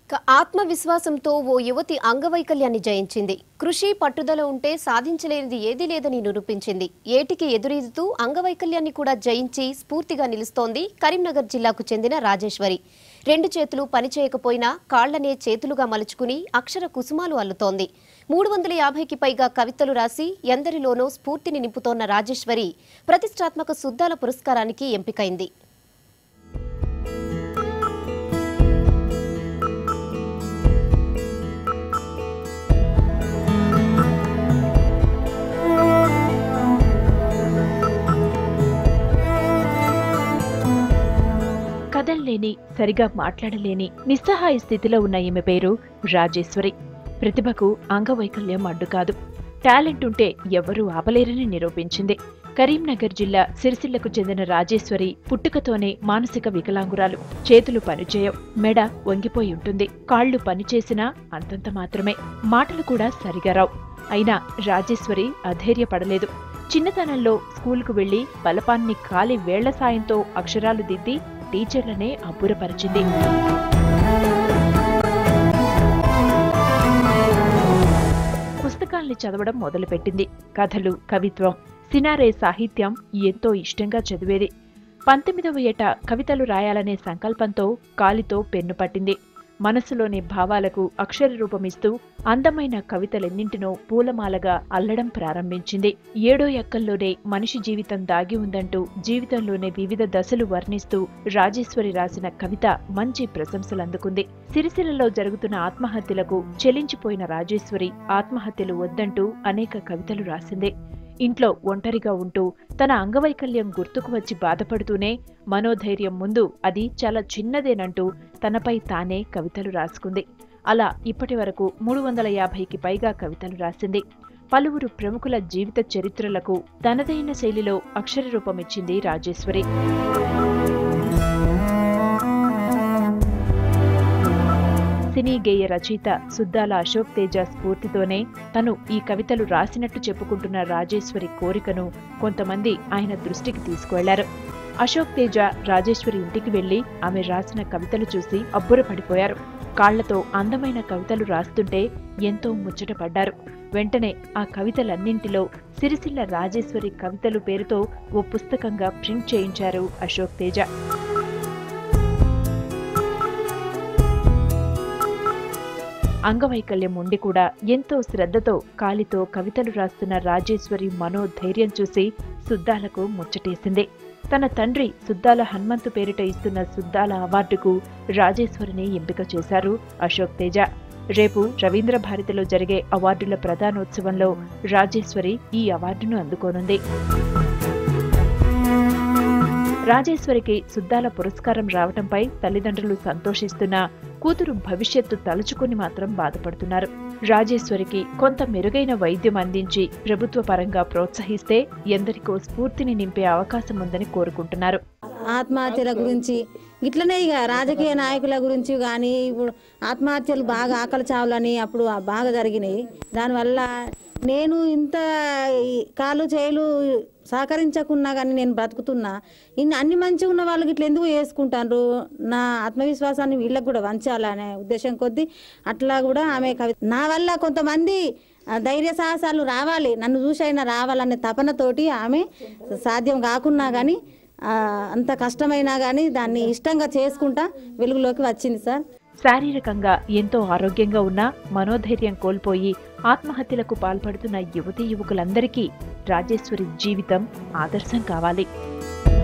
ఇక ఆత్మవిశ్వాసంతో ఓ యువతి అంగవైకల్యాన్ని జయించింది కృషి పట్టుదల ఉంటే సాధించలేనిది ఏదీ లేదని నిరూపించింది ఏటికి ఎదురీదుతూ అంగవైకల్యాన్ని కూడా జయించి స్ఫూర్తిగా నిలుస్తోంది కరీంనగర్ జిల్లాకు చెందిన రాజేశ్వరి రెండు చేతులు పనిచేయకపోయినా కాళ్లనే చేతులుగా మలుచుకుని అక్షర కుసుమాలు అల్లుతోంది మూడు వందల యాభైకి పైగా కవితలు రాసి ఎందరిలోనో స్ఫూర్తిని నింపుతోన్న రాజేశ్వరి ప్రతిష్టాత్మక సుద్దాల పురస్కారానికి ఎంపికైంది కదల్లేని సరిగా మాట్లాడలేని నిస్సహాయ స్థితిలో ఉన్న ఈమె పేరు రాజేశ్వరి ప్రతిభకు అంగవైకల్యం అడ్డు కాదు టాలెంట్ ఉంటే ఎవరూ ఆపలేరని నిరూపించింది కరీంనగర్ జిల్లా సిరిసిల్లకు చెందిన రాజేశ్వరి పుట్టుకతోనే మానసిక వికలాంగురాలు చేతులు పనిచేయవు మెడ వంగిపోయి ఉంటుంది కాళ్లు పనిచేసినా అంతంత మాత్రమే మాటలు కూడా సరిగా రావు అయినా రాజేశ్వరి అధైర్యపడలేదు చిన్నతనంలో స్కూలుకు వెళ్లి బలపాన్ని కాలి వేళ్ల సాయంతో అక్షరాలు దిద్ది టీచర్లనే అబ్బురపరిచింది పుస్తకాల్ని చదవడం మొదలుపెట్టింది కథలు కవిత్వం సినారే సాహిత్యం ఎంతో ఇష్టంగా చదివేది పంతొమ్మిదవ ఏట కవితలు రాయాలనే సంకల్పంతో కాలితో పెన్ను పట్టింది మనసులోని భావాలకు అక్షర రూపమిస్తూ అందమైన కవితలెన్నింటినో పూలమాలగా అల్లడం ప్రారంభించింది ఏడో ఎక్కల్లోనే మనిషి జీవితం దాగి ఉందంటూ జీవితంలోనే వివిధ దశలు వర్ణిస్తూ రాజేశ్వరి రాసిన కవిత మంచి ప్రశంసలు అందుకుంది సిరిసిల్లలో జరుగుతున్న ఆత్మహత్యలకు చెలించిపోయిన రాజేశ్వరి ఆత్మహత్యలు వద్దంటూ అనేక కవితలు రాసింది ఇంట్లో ఒంటరిగా ఉంటూ తన అంగవైకల్యం గుర్తుకు వచ్చి బాధపడుతూనే మనోధైర్యం ముందు అది చాలా చిన్నదేనంటూ తనపై తానే కవితలు రాసుకుంది అలా ఇప్పటి వరకు మూడు వందల యాభైకి పైగా కవితలు రాసింది పలువురు ప్రముఖుల జీవిత చరిత్రలకు తనదైన శైలిలో అక్షర రూపమిచ్చింది రాజేశ్వరి సినీ గేయ రచయిత సుద్దాల అశోక్ తేజ స్ఫూర్తితోనే తను ఈ కవితలు రాసినట్టు చెప్పుకుంటున్న రాజేశ్వరి కోరికను కొంతమంది ఆయన దృష్టికి తీసుకువెళ్లారు అశోక్ తేజ రాజేశ్వరి ఇంటికి వెళ్లి ఆమె రాసిన కవితలు చూసి అబ్బురపడిపోయారు కాళ్లతో అందమైన కవితలు రాస్తుంటే ఎంతో ముచ్చటపడ్డారు వెంటనే ఆ కవితలన్నింటిలో సిరిసిల్ల రాజేశ్వరి కవితలు పేరుతో ఓ పుస్తకంగా ప్రింట్ చేయించారు అశోక్ తేజ అంగవైకల్యం ఉండి కూడా ఎంతో శ్రద్ధతో కాలితో కవితలు రాస్తున్న రాజేశ్వరి మనోధైర్యం చూసి సుద్దాలకు ముచ్చటేసింది తన తండ్రి సుద్దాల హనుమంతు పేరిట ఇస్తున్న సుద్దాల అవార్డుకు రాజేశ్వరిని ఎంపిక చేశారు అశోక్ తేజ రేపు రవీంద్ర భారతిలో జరిగే అవార్డుల ప్రధానోత్సవంలో రాజేశ్వరి ఈ అవార్డును అందుకోనుంది రాజేశ్వరికి సుద్దాల పురస్కారం రావటంపై తల్లిదండ్రులు సంతోషిస్తున్నా కూతురు భవిష్యత్తు తలుచుకుని మాత్రం బాధపడుతున్నారు రాజేశ్వరికి కొంత మెరుగైన వైద్యం అందించి ప్రభుత్వ పరంగా ప్రోత్సహిస్తే ఎందరికో స్ఫూర్తిని నింపే అవకాశం ఉందని కోరుకుంటున్నారు ఆత్మహత్యల గురించి ఇట్లనే ఇక రాజకీయ నాయకుల గురించి కానీ ఇప్పుడు ఆత్మహత్యలు బాగా ఆకలి చావులని అప్పుడు బాగా జరిగినాయి దానివల్ల నేను ఇంత ఈ కాలు చేలు సహకరించకున్నా కానీ నేను బ్రతుకుతున్నా ఇన్ని అన్ని మంచిగా ఉన్న వాళ్ళకి ఇట్లా ఎందుకు వేసుకుంటారు నా ఆత్మవిశ్వాసాన్ని వీళ్ళకి కూడా వంచాలనే ఉద్దేశం కొద్దీ అట్లా కూడా ఆమె కవి నా వల్ల కొంతమంది ఆ, ధైర్య సాహసాలు రావాలి నన్ను చూసైనా రావాలనే తపనతోటి ఆమె సాధ్యం కాకున్నా కానీ ఆ, అంత కష్టమైనా కానీ దాన్ని ఇష్టంగా చేసుకుంటా వెలుగులోకి వచ్చింది సార్ శారీరకంగా ఎంతో ఆరోగ్యంగా ఉన్నా మనోధైర్యం కోల్పోయి ఆత్మహత్యలకు పాల్పడుతున్న యువతీ యువకులందరికీ రాజేశ్వరి జీవితం ఆదర్శం కావాలి